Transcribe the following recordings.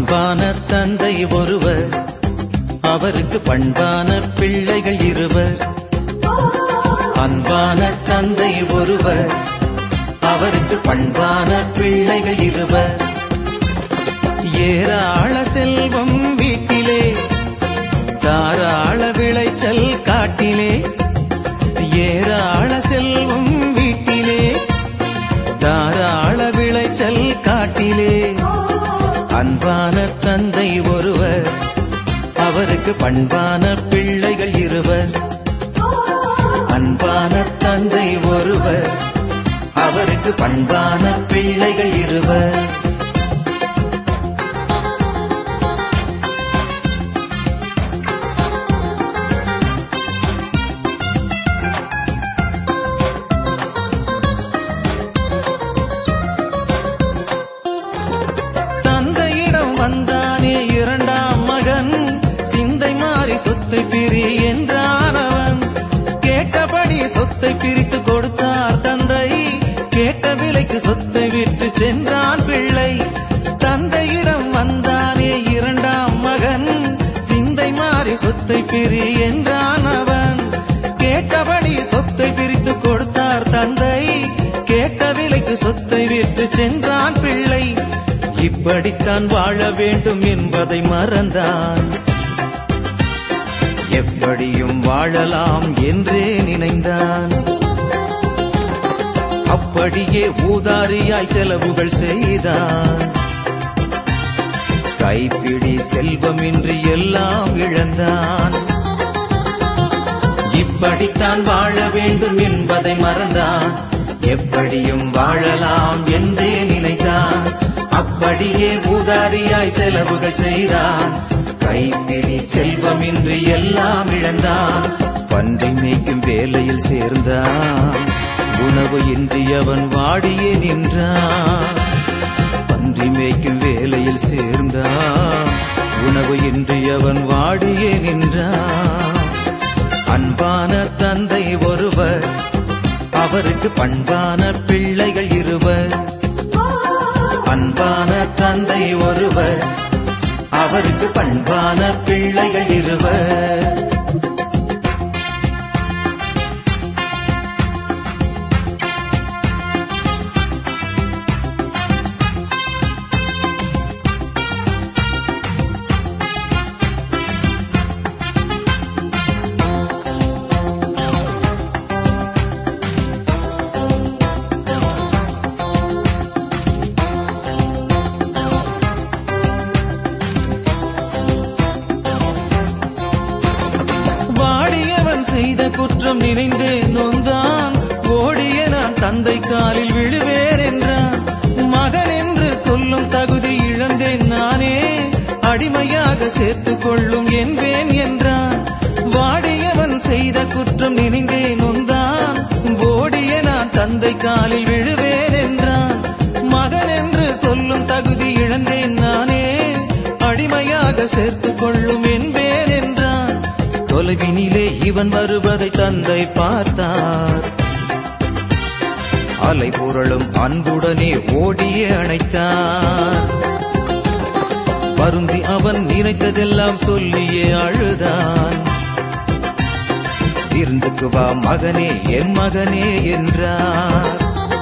அன்பான தந்தை ஒருவர் அவருக்கு பண்பான பிள்ளைகள் இருவர் அன்பான தந்தை ஒருவர் அவருக்கு பண்பான பிள்ளைகள் இருவர் ஏராள செல்வம் வீட்டிலே தாராள விளைச்சல் காட்டிலே ஏராள செல்வம் வீட்டிலே தாராள விளைச்சல் காட்டிலே அன்பான தந்தை ஒருவர் அவருக்கு பண்பான பிள்ளைகள் இருவர் அன்பான தந்தை ஒருவர் அவருக்கு பண்பான பிள்ளைகள் இருவர் தந்தையிடம் வந்தானே இரண்டாம் மகன் சிந்தை மாறி சொத்தை பிரி என்றான் அவன் கேட்டபடி சொத்தை பிரித்து கொடுத்தார் தந்தை கேட்ட விலைக்கு சொத்தை விட்டு சென்றான் பிள்ளை தந்தையிடம் வந்தானே இரண்டாம் மகன் சிந்தை மாறி சொத்தை பிரி என்றான் அவன் கேட்டபடி சொத்தை பிரித்து கொடுத்தார் தந்தை கேட்ட விலைக்கு சொத்தை விட்டு சென்றான் பிள்ளை இப்படித்தான் வாழ வேண்டும் என்பதை மறந்தான் எப்படியும் வாழலாம் என்றே நினைந்தான் அப்படியே ஊதாரியாய் செலவுகள் செய்தான் கைப்பிடி செல்வமின்றி எல்லாம் இழந்தான் இப்படித்தான் வாழ வேண்டும் என்பதை மறந்தான் எப்படியும் வாழலாம் என்றே நினைத்தான் அப்படியே ஊதாரியாய் செலவுகள் செய்தான் கைப்பிடி செல்வமின்றி எல்லாம் இழந்தான் பன்றி மேய்க்கும் வேலையில் சேர்ந்தான் உணவு இன்றி அவன் வாடியே நின்றான் பன்றி மேய்க்கும் வேலையில் சேர்ந்தான் உணவு இன்றி அவன் வாடியே நின்றான் அன்பான தந்தை ஒருவர் அவருக்கு பண்பான பிள்ளைகள் இருவர் அன்பான தந்தை ஒருவர் அவருக்கு பண்பான பிள்ளைகள் இருவர் வாடியவன் செய்த குற்றம் நினைந்தே நொந்தான் ஓடிய நான் தந்தை காலில் விழுவேன் என்றான் மகன் என்று சொல்லும் தகுதி இழந்தேன் நானே அடிமையாக சேர்த்துக் கொள்ளும் என்பேன் என்றான் வாடியவன் செய்த குற்றம் நினைந்தே நொந்தான் ஓடிய நான் தந்தை காலில் விழுவேன் என்றான் மகன் என்று சொல்லும் தகுதி இழந்தேன் நானே அடிமையாக சேர்த்துக் கொள்ளும் என்பேன் என்றான் தொலைவினிலே இவன் வருவதை தந்தை பார்த்தார் அலை புரளும் அன்புடனே ஓடியே அணைத்தார் வருந்தி அவன் நினைத்ததெல்லாம் சொல்லியே அழுதான் விருந்துக்கு வா மகனே என் மகனே என்றார்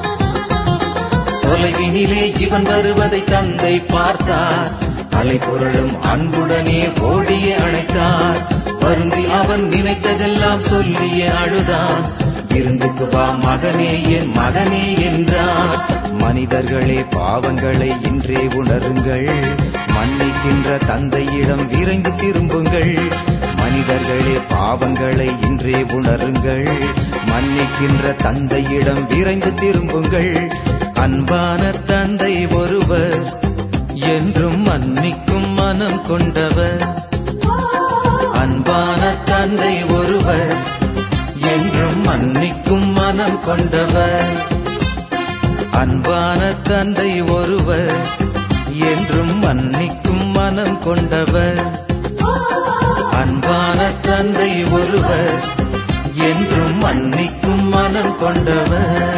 தொலைவினிலே இவன் வருவதை தந்தை பார்த்தார் அலை புரளும் அன்புடனே ஓடியே அழைத்தார் வருந்தி அவன் நினைத்ததெல்லாம் சொல்லியே அழுதான் விருந்துக்கு வா மகனே என் மகனே என்றார் மனிதர்களே பாவங்களை இன்றே உணருங்கள் மன்னிக்கின்ற தந்தையிடம் விரைந்து திரும்புங்கள் மனிதர்களே பாவங்களை இன்றே உணருங்கள் மன்னிக்கின்ற தந்தையிடம் விரைந்து திரும்புங்கள் அன்பான தந்தை ஒருவர் என்றும் மன்னிக்கும் மனம் கொண்டவர் அன்பான தந்தை ஒருவர் என்றும் மன்னிக்கும் மனம் கொண்டவர் அன்பான தந்தை ஒருவர் என்றும் மன்னிக்கும் மனம் கொண்டவர் அன்பான தந்தை ஒருவர் என்றும் மன்னிக்கும் மனம் கொண்டவர்